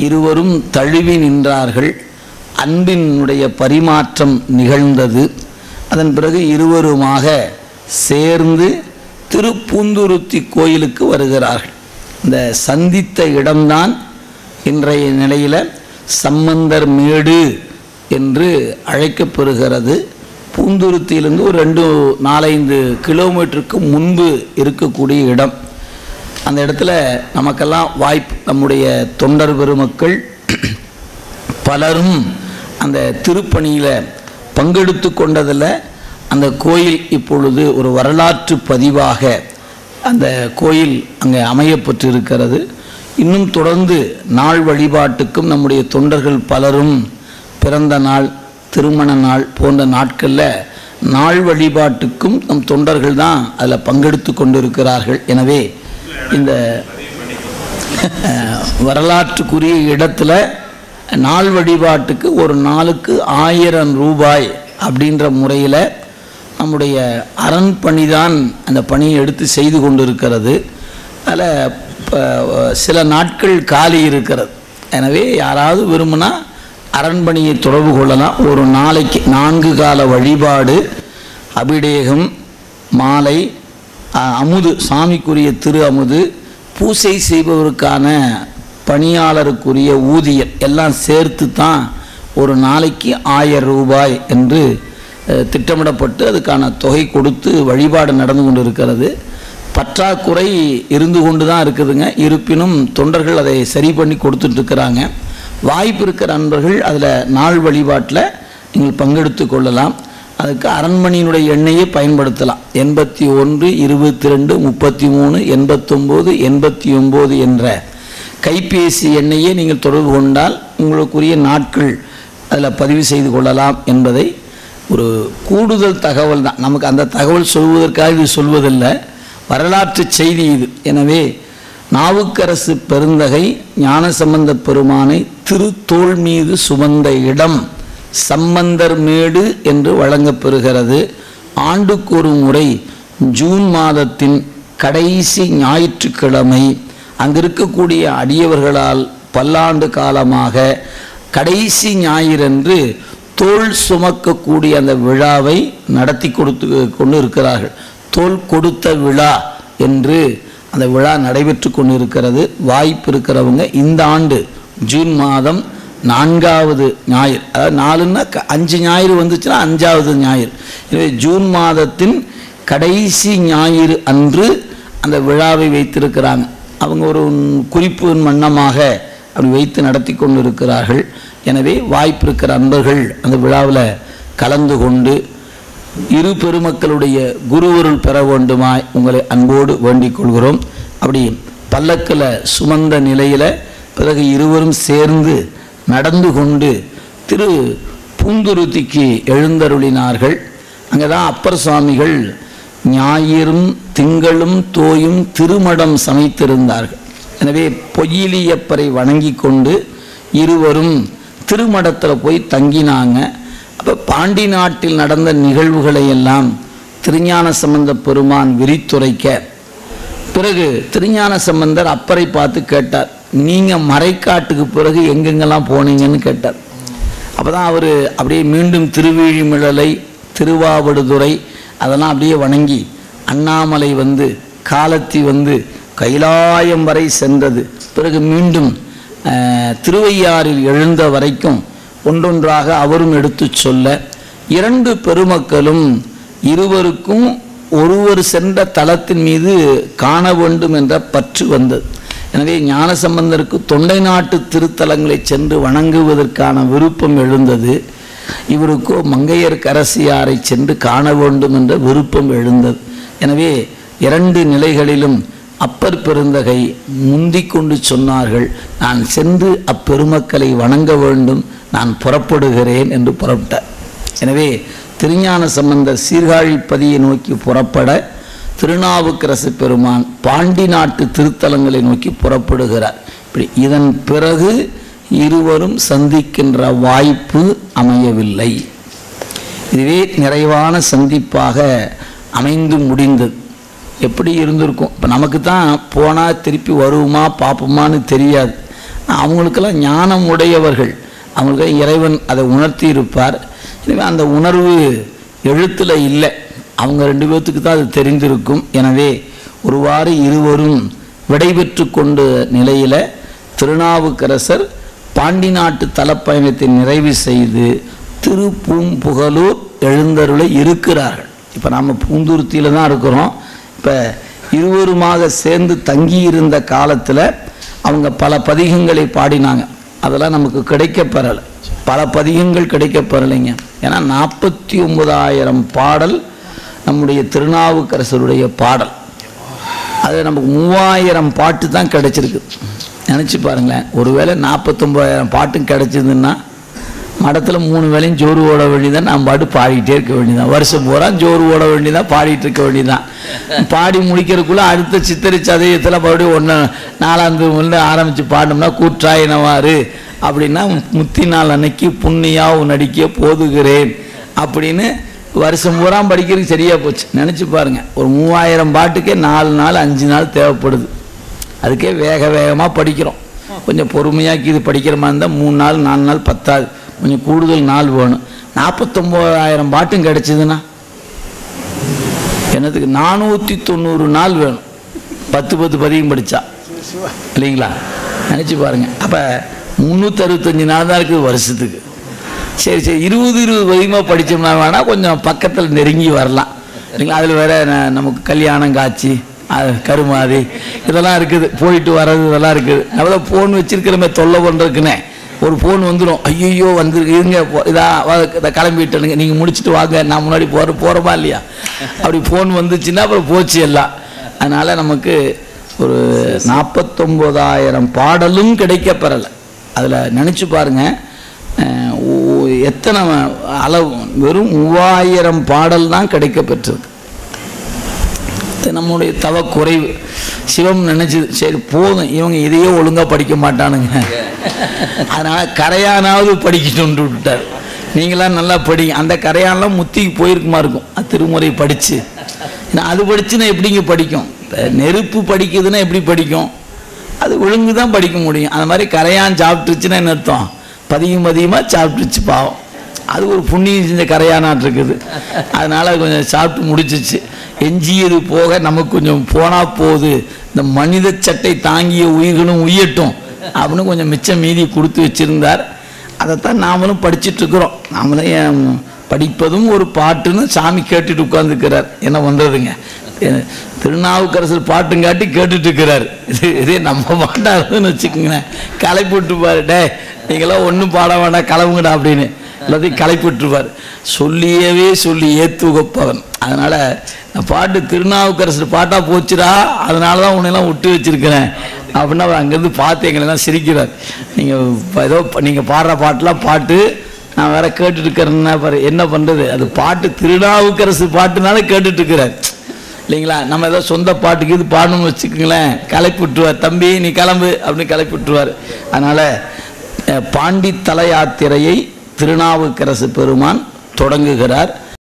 இருவரும் தழுவி நின்றார்கள் அன்பினுடைய பரிமாற்றம் நிகழ்ந்தது அதன் பிறகு இருவருமாக சேர்ந்து திருப்பூந்துருத்தி கோயிலுக்கு வருகிறார்கள் இந்த சந்தித்த இடம்தான் இன்றைய நிலையில் சம்பந்தர் மேடு என்று அழைக்கப்பெறுகிறது பூந்துருத்தியிலிருந்து ஒரு ரெண்டு நாலஞ்சு கிலோமீட்டருக்கு முன்பு இருக்கக்கூடிய இடம் அந்த இடத்துல நமக்கெல்லாம் வாய்ப்பு நம்முடைய தொண்டர் பெருமக்கள் பலரும் அந்த திருப்பணியில் பங்கெடுத்து கொண்டதில் அந்த கோயில் இப்பொழுது ஒரு வரலாற்று பதிவாக அந்த கோயில் அங்கே அமையப்பட்டு இருக்கிறது இன்னும் தொடர்ந்து நாள் வழிபாட்டுக்கும் நம்முடைய தொண்டர்கள் பலரும் பிறந்த நாள் திருமண நாள் போன்ற நாட்களில் நாள் வழிபாட்டுக்கும் நம் தொண்டர்கள் தான் அதில் பங்கெடுத்து கொண்டிருக்கிறார்கள் எனவே இந்த வரலாற்றுக்குரிய இடத்துல நாள் வழிபாட்டுக்கு ஒரு நாளுக்கு ஆயிரம் ரூபாய் அப்படின்ற முறையில் நம்முடைய அரண் பணி தான் அந்த பணியை எடுத்து செய்து கொண்டிருக்கிறது அதில் சில நாட்கள் காலி இருக்கிறது எனவே யாராவது விரும்பினா அரண்பணியை தொடர்பு கொள்ளலாம் ஒரு நாளைக்கு நான்கு கால வழிபாடு அபிடேகம் மாலை அ- அமுது சாமிக்குரிய திரு அமுது பூசை செய்பவருக்கான பணியாளருக்குரிய ஊதியம் எல்லாம் சேர்த்து தான் ஒரு நாளைக்கு ஆயிரம் ரூபாய் என்று அஹ், திட்டமிடப்பட்டு அதுக்கான தொகை கொடுத்து வழிபாடு நடந்து கொண்டு இருக்கிறது பற்றாக்குறை இருந்து கொண்டு தான் இருக்குதுங்க இருப்பினும் தொண்டர்கள் அதை சரி பண்ணி கொடுத்துட்டு இருக்கிறாங்க வாய்ப்பு இருக்கிற நண்பர்கள் அதில் நாள் வழிபாட்டில் நீங்கள் பங்கெடுத்து கொள்ளலாம் அதுக்கு அரண்மனையினுடைய எண்ணையே பயன்படுத்தலாம் எண்பத்தி ஒன்று இருபத்தி ரெண்டு முப்பத்தி மூணு எண்பத்தொம்போது எண்பத்தி ஒம்பது என்ற கைபேசி எண்ணையே நீங்கள் தொடர்பு கொண்டால் உங்களுக்குரிய நாட்கள் அதில் பதிவு செய்து கொள்ளலாம் என்பதை ஒரு கூடுதல் தகவல் தான் நமக்கு அந்த தகவல் சொல்வதற்காக இது சொல்வதில்லை வரலாற்று செய்தி இது எனவே நாவுக்கரசு பெருந்தகை ஞானசம்பந்த பெருமானை திருத்தோள் மீது சுமந்த இடம் சம்பந்தர் மேடு என்று வழங்கப்பெறுகிறது ஆண்டுக்கு ஒரு முறை ஜூன் மாதத்தின் கடைசி ஞாயிற்றுக்கிழமை அங்கு இருக்கக்கூடிய அடியவர்களால் பல்லாண்டு காலமாக கடைசி ஞாயிறன்று தோல் சுமக்கக்கூடிய அந்த விழாவை நடத்தி கொடுத்து கொண்டு இருக்கிறார்கள் தோல் கொடுத்த விழா என்று அந்த விழா நடைபெற்று கொண்டு இருக்கிறது வாய்ப்பு இருக்கிறவங்க இந்த ஆண்டு ஜூன் மாதம் நான்காவது ஞாயிறு அதாவது நாலுன்னா க- அஞ்சு ஞாயிறு வந்துச்சுன்னா அஞ்சாவது ஞாயிறு எனவே ஜூன் மாதத்தின் கடைசி ஞாயிறு அன்று அந்த விழாவை வைத்திருக்கிறாங்க அவங்க ஒரு குறிப்பு வண்ணமாக அப்படி வைத்து நடத்தி கொண்டு இருக்கிறார்கள் எனவே வாய்ப்பு இருக்கிற அன்பர்கள் அந்த விழாவில் கலந்து கொண்டு இரு பெருமக்களுடைய குருவருள் பெற வேண்டுமாய் உங்களை அன்போடு வேண்டிக் கொள்கிறோம் அப்படி பல்லக்கில் சுமந்த நிலையில் பிறகு இருவரும் சேர்ந்து நடந்து கொண்டு திரு பூந்துருத்திக்கு எழுந்தருளினார்கள் அங்கே தான் அப்பர் சுவாமிகள் ஞாயிறும் திங்களும் தோயும் திருமடம் சமைத்திருந்தார்கள் எனவே பொய்யிலியப்பரை வணங்கி கொண்டு இருவரும் திருமடத்தில் போய் தங்கினாங்க அப்போ பாண்டி நாட்டில் நடந்த நிகழ்வுகளை எல்லாம் திருஞான சம்பந்த பெருமான் விரித்துரைக்க பிறகு திருஞான சம்பந்தர் அப்பரை பார்த்து கேட்டார் நீங்கள் மறைக்காட்டுக்கு பிறகு எங்கெங்கெல்லாம் போனீங்கன்னு கேட்டார் அப்போ தான் அவர் அப்படியே மீண்டும் திருவிழிமிழலை திருவாவடுதுறை அதெல்லாம் அப்படியே வணங்கி அண்ணாமலை வந்து காலத்தி வந்து கைலாயம் வரை சென்றது பிறகு மீண்டும் அஹ், திருவையாறில் எழுந்த வரைக்கும் ஒன்றொன்றாக அவரும் எடுத்துச் சொல்ல இரண்டு பெருமக்களும் இருவருக்கும் ஒருவர் சென்ற தலத்தின் மீது காண வேண்டும் என்ற பற்று வந்தது எனவே ஞானசம்பந்தருக்கு தொண்டை நாட்டு திருத்தலங்களை சென்று வணங்குவதற்கான விருப்பம் எழுந்தது இவருக்கோ மங்கையர்க்கரசியாரை சென்று காண வேண்டும் என்ற விருப்பம் எழுந்தது எனவே இரண்டு நிலைகளிலும் அப்பர் பெருந்தகை முந்திக் கொண்டு சொன்னார்கள் நான் சென்று அப்பெருமக்களை வணங்க வேண்டும் நான் புறப்படுகிறேன் என்று புறப்பட்டார் எனவே திருஞான சம்பந்தர் சீர்காழிப்பதியை நோக்கி புறப்பட திருநாவுக்கரசு பெருமான் பாண்டி நாட்டு திருத்தலங்களை நோக்கி புறப்படுகிறார் இப்படி இதன் பிறகு இருவரும் சந்திக்கின்ற வாய்ப்பு அமையவில்லை இதுவே நிறைவான சந்திப்பாக அமைந்து முடிந்தது எப்படி இருந்திருக்கும் இப்போ நமக்கு தான் போனால் திருப்பி வருவோமா பார்ப்போமான்னு தெரியாது அவங்களுக்கெல்லாம் ஞானம் உடையவர்கள் அவங்களுக்கு இறைவன் அதை உணர்த்தி இருப்பார் எனவே அந்த உணர்வு எழுத்தில் இல்லை அவங்க ரெண்டு பேர்த்துக்கு தான் அது தெரிந்திருக்கும் எனவே ஒருவாறு இருவரும் விடைபெற்று கொண்ட நிலையில் திருநாவுக்கரசர் பாண்டி நாட்டு தலப்பயணத்தை நிறைவு செய்து திருப்பூம்புகலூர் எழுந்தருளை இருக்கிறார்கள் இப்போ நாம் பூந்துருத்தியில் தான் இருக்கிறோம் இப்போ இருவருமாக சேர்ந்து தங்கியிருந்த காலத்தில் அவங்க பல பதிகங்களை பாடினாங்க அதெல்லாம் நமக்கு கிடைக்கப்பெறலை பல பதிகங்கள் கிடைக்கப்பெறலைங்க ஏன்னா நாற்பத்தி ஒன்பதாயிரம் பாடல் நம்முடைய திருநாவுக்கரசருடைய பாடல் அது நமக்கு மூவாயிரம் பாட்டு தான் கிடைச்சிருக்கு நினச்சி பாருங்களேன் ஒருவேளை நாற்பத்தொம்பதாயிரம் பாட்டும் கிடைச்சதுன்னா மடத்தில் மூணு வேலையும் ஜோறு ஓட வேண்டியதான் நம்ம பாட்டு பாடிக்கிட்டே இருக்க வேண்டியதான் வருஷம் பூரா ஜோறு ஓட வேண்டியதான் பாடிட்டு இருக்க வேண்டியதான் பாடி முடிக்கிறதுக்குள்ளே அடுத்த சித்திரை சதயத்தில் மறுபடியும் ஒன்று நாலாந்து வந்து ஆரம்பித்து பாடினோம்னா கூற்றாயினவாறு அப்படின்னா முத்தி நாள் அன்னைக்கு புண்ணியாவு நடிக்க போதுகிறேன் அப்படின்னு வருஷம் பூரா படிக்கிறதுக்கு சரியாக போச்சு நினச்சி பாருங்கள் ஒரு மூவாயிரம் பாட்டுக்கே நாலு நாள் அஞ்சு நாள் தேவைப்படுது அதுக்கே வேக வேகமாக படிக்கிறோம் கொஞ்சம் பொறுமையாக்கி இது படிக்கிற மாதிரி இருந்தால் மூணு நாள் நாலு நாள் பத்தாது கொஞ்சம் கூடுதல் நாள் வேணும் நாற்பத்தொம்போதாயிரம் பாட்டும் கிடைச்சதுன்னா என்னதுக்கு நானூற்றி தொண்ணூறு நாள் வேணும் பத்து பத்து பதிகம் படித்தா இல்லைங்களா நினச்சி பாருங்கள் அப்போ முந்நூற்றறுபத்தஞ்சு நாள் தான் இருக்குது வருஷத்துக்கு சரி சரி இருபது இருபது பதிகமாக படித்தோம்னா வேணால் கொஞ்சம் பக்கத்தில் நெருங்கி வரலாம் இல்லைங்களா அதில் வேற ந- நமக்கு கல்யாணம் காட்சி அது கருமாதி இதெல்லாம் இருக்குது போயிட்டு வர்றது இதெல்லாம் இருக்குது அவ்வளோ ஃபோன் வச்சிருக்கிறமே தொல்லை பண்ணுறதுக்குன்னே ஒரு ஃபோன் வந்துடும் ஐயோ வந்துருக்கு இருங்க போ- இதா வா- இதை கிளம்பிட்டேனுங்க நீங்கள் முடிச்சுட்டு வாங்க நான் முன்னாடி போகிற போகிறோமா இல்லையா அப்படி ஃபோன் வந்துச்சுன்னா அப்புறம் போச்சு எல்லாம் அதனால் நமக்கு ஒரு நாற்பத்தொம்போதாயிரம் பாடலும் கிடைக்கப்பெறலை அதில் நினச்சி பாருங்கள் அஹ், ஓ- எத்தனை அளவு வெறும் மூவாயிரம் பாடல் தான் கிடைக்கப்பெற்றிருக்கு இது நம்முடைய தவ குறைவு சிவம் நினைச்சது சரி போதும் இவங்க இதையே ஒழுங்கா படிக்க மாட்டானுங்க அதனால கரையானாவது படிக்கணும்னு விட்டார் நீங்களாம் நல்லா படிங்க அந்த கரையான்லாம் முத்திக்கு போயிருக்குமா இருக்கும் அது திருமுறை படிச்சு ஏன்னா அது படிச்சுன்னா எப்படிங்க படிக்கும் இப்ப நெருப்பு படிக்குதுன்னா எப்படி படிக்கும் அது ஒழுங்கு தான் படிக்க முடியும் அந்த மாதிரி கரையான் சாப்பிட்டுருச்சுன்னா என்ன அர்த்தம் பதியும் பதியமாக சாப்பிட்டுச்சு பாவம் அது ஒரு புண்ணியம் செஞ்ச கரையானாட்டு இருக்குது அதனால அது கொஞ்சம் சாப்பிட்டு முடிச்சிச்சு எஞ்சியது போக நமக்கு கொஞ்சம் போனா போகுது இந்த மனித சட்டை தாங்கிய உயிர்களும் உய்யட்டும் அப்படின்னு கொஞ்சம் மிச்சம் மீதி கொடுத்து வச்சிருந்தார் அதைத்தான் நாமளும் படிச்சிட்டு இருக்கிறோம் நாமளும் ஏன் படிப்பதும் ஒரு பாட்டுன்னு சாமி கேட்டுட்டு உட்கார்ந்துக்கிறார் என்ன பண்றதுங்க எ- திருநாவுக்கரசர் பாட்டுங்காட்டி கேட்டுட்டு இருக்கிறார் இது இதே நம்ம பாட்டாருன்னு வச்சுக்கோங்களேன் களைப்புட்டு பாரு டே நீங்களாம் ஒன்றும் பாட வேண்டாம் கிளம்புங்கடா அப்படின்னு எல்லாத்தையும் களைப்பிட்டுருவார் சொல்லியவே சொல்லி ஏத்துகப்பவன் அதனால் நான் பாட்டு திருநாவுக்கரசர் பாட்டாக போச்சுடா அதனால தான் உன்னையெல்லாம் விட்டு வச்சிருக்கிறேன் அப்படின்னு அவர் அங்கேருந்து பார்த்து எங்களெல்லாம் சிரிக்கிறார் நீங்கள் ஏதோ நீங்கள் பாடுற பாட்டெலாம் பாட்டு நான் வேற கேட்டுட்டு இருக்கிறேன்னா பாரு என்ன பண்ணுறது அது பாட்டு திருநாவுக்கரசு பாட்டுனால கேட்டுட்டு இருக்கிறார் இல்லைங்களா நம்ம ஏதோ சொந்த பாட்டுக்கு இது பாடணும்னு வச்சுக்கோங்களேன் கிளப்பி விட்டுருவார் தம்பி நீ கிளம்பு அப்படின்னு கிளப்பி விட்டுருவார் அதனால் அஹ், பாண்டி தல யாத்திரையை திருநாவுக்கரசு பெருமான் தொடங்குகிறார்